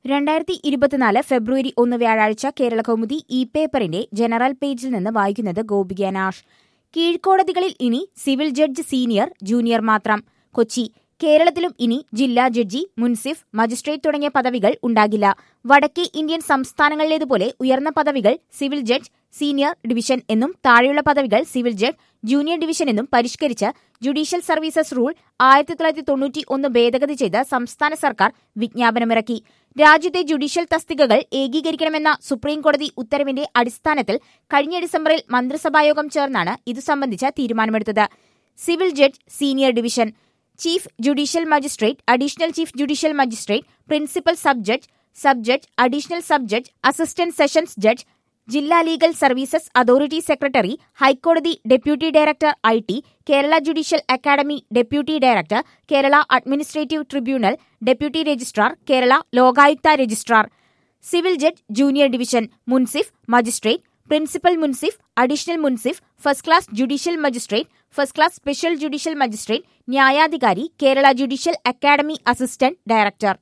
രണ്ടായിരത്തി ഇരുപത്തിനാല് ഫെബ്രുവരി ഒന്ന് വ്യാഴാഴ്ച കേരള കൗമുദി ഇ പേപ്പറിന്റെ ജനറൽ പേജിൽ നിന്ന് വായിക്കുന്നത് ഗോപിക നാഷ് കീഴ്ക്കോടതികളിൽ ഇനി സിവിൽ ജഡ്ജ് സീനിയർ ജൂനിയർ മാത്രം കൊച്ചി കേരളത്തിലും ഇനി ജില്ലാ ജഡ്ജി മുൻസിഫ് മജിസ്ട്രേറ്റ് തുടങ്ങിയ പദവികൾ ഉണ്ടാകില്ല വടക്കേ ഇന്ത്യൻ സംസ്ഥാനങ്ങളിലേതുപോലെ ഉയർന്ന പദവികൾ സിവിൽ ജഡ്ജ് സീനിയർ ഡിവിഷൻ എന്നും താഴെയുള്ള പദവികൾ സിവിൽ ജഡ്ജ് ജൂനിയർ ഡിവിഷൻ എന്നും പരിഷ്കരിച്ച് ജുഡീഷ്യൽ സർവീസസ് റൂൾ ആയിരത്തി തൊള്ളായിരത്തി തൊണ്ണൂറ്റി ഒന്ന് ഭേദഗതി ചെയ്ത് സംസ്ഥാന സർക്കാർ വിജ്ഞാപനമിറക്കി രാജ്യത്തെ ജുഡീഷ്യൽ തസ്തികകൾ ഏകീകരിക്കണമെന്ന സുപ്രീംകോടതി ഉത്തരവിന്റെ അടിസ്ഥാനത്തിൽ കഴിഞ്ഞ ഡിസംബറിൽ മന്ത്രിസഭായോഗം ചേർന്നാണ് ഇതു സംബന്ധിച്ച തീരുമാനമെടുത്തത് civil judge senior division chief judicial magistrate additional chief judicial magistrate principal sub judge sub judge additional sub judge assistant sessions judge ജില്ലാ ലീഗൽ സർവീസസ് അതോറിറ്റി സെക്രട്ടറി ഹൈക്കോടതി deputy director I T Kerala judicial academy deputy director Kerala administrative tribunal deputy registrar Kerala Lokayukta registrar civil judge junior division munsiff magistrate principal munsiff additional munsiff first class judicial magistrate first class special judicial magistrate ന്യായാധികാരി Kerala judicial academy assistant director